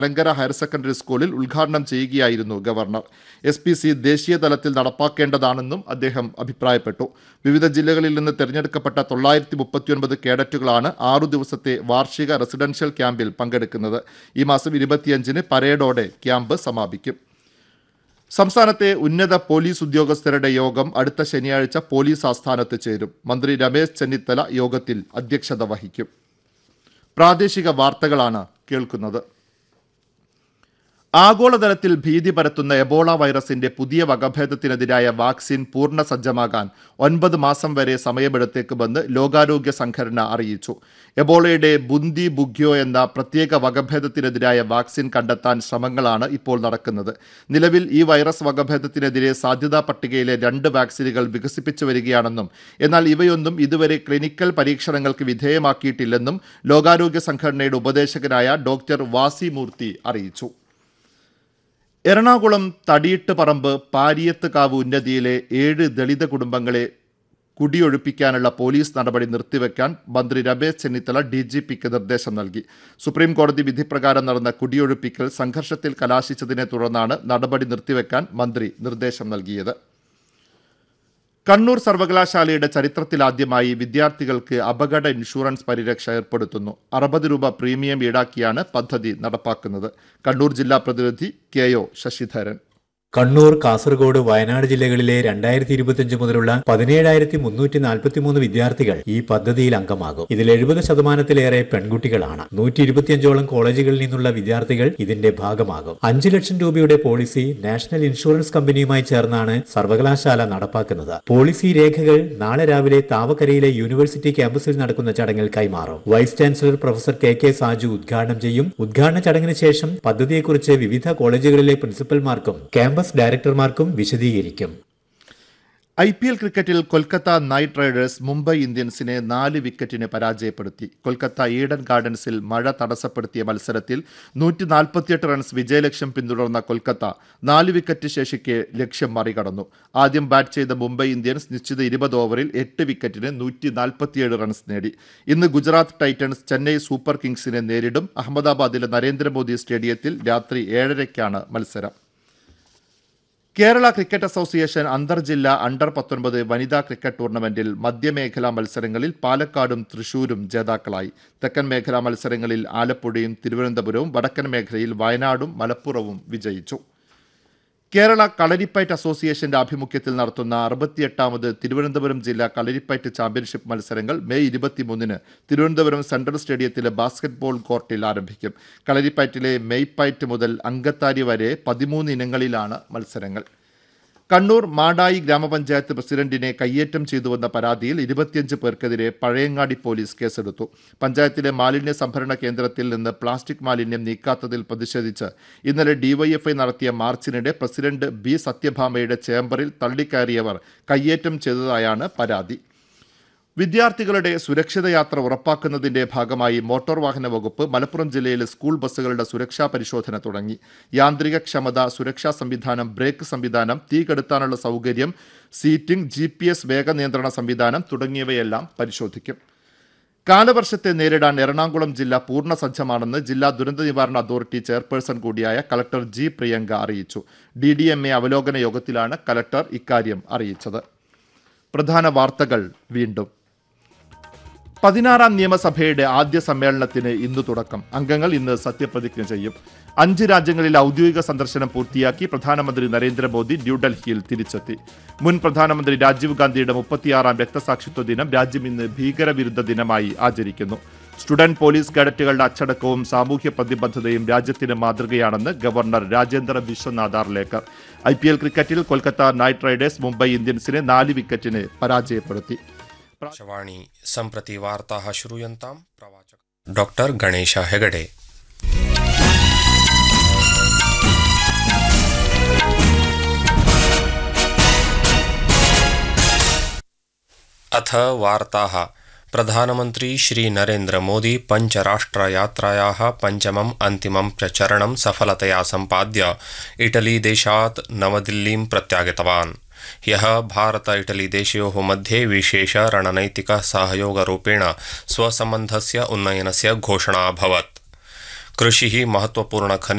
Malankara higher secondary സ്കൂളിൽ ഉദ്ഘാടനം ചെയ്യുകയായിരുന്നു ഗവർണർ എസ് പി സി ദേശീയ തലത്തിൽ നടപ്പാക്കേണ്ടതാണെന്നും അദ്ദേഹം അഭിപ്രായപ്പെട്ടു വിവിധ ജില്ലകളിൽ നിന്ന് തിരഞ്ഞെടുക്കപ്പെട്ട തൊള്ളായിരത്തി മുപ്പത്തിയൊൻപത് കേഡറ്റുകളാണ് ആറു ദിവസത്തെ വാർഷിക റെസിഡൻഷ്യൽ ക്യാമ്പിൽ പങ്കെടുക്കുന്നത് ഈ മാസം ഇരുപത്തിയഞ്ചിന് പരേഡോടെ ക്യാമ്പ് സമാപിക്കും സംസ്ഥാനത്തെ ഉന്നത പോലീസ് ഉദ്യോഗസ്ഥരുടെ യോഗം അടുത്ത ശനിയാഴ്ച പോലീസ് ആസ്ഥാനത്ത് ചേരും മന്ത്രി രമേശ് ചെന്നിത്തല യോഗത്തിൽ അധ്യക്ഷത വഹിക്കും പ്രാദേശിക വാർത്തകളാണ് കേൾക്കുന്നത് ആഗോളതലത്തിൽ ഭീതി പരത്തുന്ന എബോള വൈറസിന്റെ പുതിയ വകഭേദത്തിനെതിരായ വാക്സിൻ പൂർണ്ണ സജ്ജമാകാൻ ഒൻപത് മാസം വരെ സമയമെടുത്തേക്കുമെന്ന് ലോകാരോഗ്യ സംഘടന അറിയിച്ചു എബോളയുടെ ബുന്തി ബുഗ്യോ എന്ന പ്രത്യേക വകഭേദത്തിനെതിരായ വാക്സിൻ കണ്ടെത്താൻ ശ്രമങ്ങളാണ് ഇപ്പോൾ നടക്കുന്നത് നിലവിൽ ഈ വൈറസ് വകഭേദത്തിനെതിരെ സാധ്യതാ പട്ടികയിലെ രണ്ട് വാക്സിനുകൾ വികസിപ്പിച്ചു വരികയാണെന്നും എന്നാൽ ഇവയൊന്നും ഇതുവരെ ക്ലിനിക്കൽ പരീക്ഷണങ്ങൾക്ക് വിധേയമാക്കിയിട്ടില്ലെന്നും ലോകാരോഗ്യ സംഘടനയുടെ ഉപദേശകനായ ഡോക്ടർ വാസി മൂർത്തി അറിയിച്ചു എറണാകുളം തടിയിട്ട് പറമ്പ് പാരിയത്തുകാവ് ഉന്നതിയിലെ ഏഴ് ദളിത് കുടുംബങ്ങളെ കുടിയൊഴിപ്പിക്കാനുള്ള പോലീസ് നടപടി നിർത്തിവെക്കാൻ മന്ത്രി രമേശ് ചെന്നിത്തല ഡി ജി പിക്ക് നിർദ്ദേശം നൽകി സുപ്രീം കോടതി വിധിപ്രകാരം നടന്ന കുടിയൊഴിപ്പിക്കൽ സംഘർഷത്തിൽ കലാശിച്ചതിനെ തുടർന്നാണ് നടപടി നിർത്തിവെക്കാൻ മന്ത്രി നിർദ്ദേശം നൽകിയത് കണ്ണൂർ സർവകലാശാലയുടെ ചരിത്രത്തിലാദ്യമായി വിദ്യാർത്ഥികൾക്ക് അപകട ഇൻഷുറൻസ് പരിരക്ഷ ഏർപ്പെടുത്തുന്നു അറുപത് രൂപ പ്രീമിയം ഈടാക്കിയാണ് പദ്ധതി നടപ്പാക്കുന്നത് കണ്ണൂർ ജില്ലാ പ്രതിനിധി കെ ഒ ശശിധരൻ കണ്ണൂർ കാസർഗോഡ് വയനാട് ജില്ലകളിലെ രണ്ടായിരത്തി ഇരുപത്തിയഞ്ച് മുതലുള്ള പതിനേഴായിരത്തി മുന്നൂറ്റി നാൽപ്പത്തിമൂന്ന് വിദ്യാർത്ഥികൾ ഈ പദ്ധതിയിൽ അംഗമാകും ഇതിൽ എഴുപത് ശതമാനത്തിലേറെ പെൺകുട്ടികളാണ് നൂറ്റി ഇരുപത്തിയഞ്ചോളം കോളേജുകളിൽ നിന്നുള്ള വിദ്യാർത്ഥികൾ ഇതിന്റെ ഭാഗമാകും അഞ്ചു ലക്ഷം രൂപയുടെ പോളിസി നാഷണൽ ഇൻഷുറൻസ് കമ്പനിയുമായി ചേർന്നാണ് സർവകലാശാല നടപ്പാക്കുന്നത് പോളിസി രേഖകൾ നാളെ രാവിലെ താവക്കരയിലെ യൂണിവേഴ്സിറ്റി ക്യാമ്പസിൽ നടക്കുന്ന ചടങ്ങിൽ കൈമാറും vice chancellor professor K K Saju ഉദ്ഘാടനം ചെയ്യും ഉദ്ഘാടന ചടങ്ങിന് ശേഷം പദ്ധതിയെക്കുറിച്ച് വിവിധ കോളേജുകളിലെ പ്രിൻസിപ്പൽമാർക്കും ക്യാമ്പസ് ഡയറക്ടർമാർക്കും വിശദീകരിക്കും ഐ പി എൽ ക്രിക്കറ്റിൽ കൊൽക്കത്ത നൈറ്റ് റൈഡേഴ്സ് മുംബൈ ഇന്ത്യൻസിനെ നാല് വിക്കറ്റിന് പരാജയപ്പെടുത്തി കൊൽക്കത്ത ഈഡൻ ഗാർഡൻസിൽ മഴ തടസ്സപ്പെടുത്തിയ മത്സരത്തിൽ നൂറ്റി നാൽപ്പത്തിയെട്ട് റൺസ് വിജയലക്ഷ്യം പിന്തുടർന്ന കൊൽക്കത്ത നാല് വിക്കറ്റ് ശേഷിക്കെ ലക്ഷ്യം മറികടന്നു ആദ്യം ബാറ്റ് ചെയ്ത മുംബൈ ഇന്ത്യൻസ് നിശ്ചിത ഇരുപത് ഓവറിൽ എട്ട് വിക്കറ്റിന് നൂറ്റി നാൽപ്പത്തിയേഴ് റൺസ് നേടി ഇന്ന് ഗുജറാത്ത് ടൈറ്റൻസ് ചെന്നൈ സൂപ്പർ കിങ്സിനെ നേരിടും അഹമ്മദാബാദിലെ നരേന്ദ്രമോദി സ്റ്റേഡിയത്തിൽ രാത്രി ഏഴരയ്ക്കാണ് മത്സരം കേരള ക്രിക്കറ്റ് അസോസിയേഷൻ അന്തർജില്ലാ അണ്ടർ പത്തൊൻപത് വനിതാ ക്രിക്കറ്റ് ടൂർണമെന്റിൽ മധ്യമേഖലാ മത്സരങ്ങളിൽ പാലക്കാടും തൃശൂരും ജേതാക്കളായി തെക്കൻ മേഖലാ മത്സരങ്ങളിൽ ആലപ്പുഴയും തിരുവനന്തപുരവും വടക്കൻ മേഖലയിൽ വയനാടും മലപ്പുറവും വിജയിച്ചു കേരള കളരിപ്പയറ്റ് അസോസിയേഷന്റെ ആഭിമുഖ്യത്തിൽ നടത്തുന്ന അറുപത്തിയെട്ടാമത് തിരുവനന്തപുരം ജില്ലാ കളരിപ്പയറ്റ് ചാമ്പ്യൻഷിപ്പ് മത്സരങ്ങൾ മെയ് ഇരുപത്തിമൂന്നിന് തിരുവനന്തപുരം സെൻട്രൽ സ്റ്റേഡിയത്തിലെ ബാസ്കറ്റ്ബോൾ കോർട്ടിൽ ആരംഭിക്കും കളരിപ്പയറ്റിലെ മെയ്പയറ്റ് മുതൽ അങ്കത്താരി വരെ പതിമൂന്ന് ഇനങ്ങളിലാണ് മത്സരങ്ങൾ കണ്ണൂർ മാടായി ഗ്രാമപഞ്ചായത്ത് പ്രസിഡന്റിനെ കയ്യേറ്റം ചെയ്തുവെന്ന പരാതിയിൽ ഇരുപത്തിയഞ്ച് പേർക്കെതിരെ പഴയങ്ങാടി പോലീസ് കേസെടുത്തു പഞ്ചായത്തിലെ മാലിന്യ സംഭരണ കേന്ദ്രത്തിൽ നിന്ന് പ്ലാസ്റ്റിക് മാലിന്യം നീക്കാത്തതിൽ പ്രതിഷേധിച്ച് ഇന്നലെ ഡിവൈഎഫ്ഐ നടത്തിയ മാർച്ചിനിടെ പ്രസിഡന്റ് ബി സത്യഭാമയുടെ ചേംബറിൽ തള്ളിക്കയറിയവർ കയ്യേറ്റം ചെയ്തതായാണ് പരാതി വിദ്യാർത്ഥികളുടെ സുരക്ഷിത യാത്ര ഉറപ്പാക്കുന്നതിന്റെ ഭാഗമായി മോട്ടോർ വാഹന വകുപ്പ് മലപ്പുറം ജില്ലയിലെ സ്കൂൾ ബസ്സുകളുടെ സുരക്ഷാ പരിശോധന തുടങ്ങി യാന്ത്രിക ക്ഷമത സുരക്ഷാ സംവിധാനം ബ്രേക്ക് സംവിധാനം തീ കെടുത്താനുള്ള സൗകര്യം സീറ്റിംഗ് ജി പി എസ് വേഗ നിയന്ത്രണ സംവിധാനം തുടങ്ങിയവയെല്ലാം പരിശോധിക്കും കാലവർഷത്തെ നേരിടാൻ എറണാകുളം ജില്ല പൂർണ്ണ സജ്ജമാണെന്ന് ജില്ലാ ദുരന്ത നിവാരണ അതോറിറ്റി ചെയർപേഴ്സൺ കൂടിയായ കലക്ടർ ജി പ്രിയങ്ക അറിയിച്ചു ഡി ഡി എം എ അവലോകന യോഗത്തിലാണ് കലക്ടർ ഇക്കാര്യം അറിയിച്ചത് പ്രധാന വാർത്തകൾ വീണ്ടും പതിനാറാം നിയമസഭയുടെ ആദ്യ സമ്മേളനത്തിന് ഇന്ന് തുടക്കം അംഗങ്ങൾ ഇന്ന് സത്യപ്രതിജ്ഞ ചെയ്യും അഞ്ച് രാജ്യങ്ങളിൽ ഔദ്യോഗിക സന്ദർശനം പൂർത്തിയാക്കി പ്രധാനമന്ത്രി നരേന്ദ്രമോദി ന്യൂഡൽഹിയിൽ തിരിച്ചെത്തി മുൻ പ്രധാനമന്ത്രി രാജീവ് ഗാന്ധിയുടെ മുപ്പത്തിയാറാം രക്തസാക്ഷിത്വ ദിനം രാജ്യം ഇന്ന് ഭീകരവിരുദ്ധ ദിനമായി ആചരിക്കുന്നു സ്റ്റുഡന്റ് പോലീസ് കേഡറ്റുകളുടെ അച്ചടക്കവും സാമൂഹ്യ പ്രതിബദ്ധതയും രാജ്യത്തിന് മാതൃകയാണെന്ന് governor Rajendra Vishwanath Arlekar I P L ക്രിക്കറ്റിൽ കൊൽക്കത്ത നൈറ്റ് റൈഡേഴ്സ് മുംബൈ ഇന്ത്യൻസിനെ നാല് വിക്കറ്റിന് പരാജയപ്പെടുത്തി आकाशवाणी सम्प्रति वार्ताः श्रूयन्ताम् प्रवाचक डॉक्टर गणेश हेगडे अथ वार्ताः प्रधानमन्त्री श्रीनरेन्द्रमोदी पञ्चराष्ट्रयात्रायाः पञ्चमम् अन्तिमं प्रचरणं सफलतया सम्पाद्य इटलीदेशात् नवदिल्लीं प्रत्यागतवान् ह्यः भारत इटलीदेशयोः मध्ये विशेष रणनैतिक सहयोगरूपेण स्वसम्बन्धस्य उन्नयनस्य घोषणा अभवत् कृषिः महत्वपूर्ण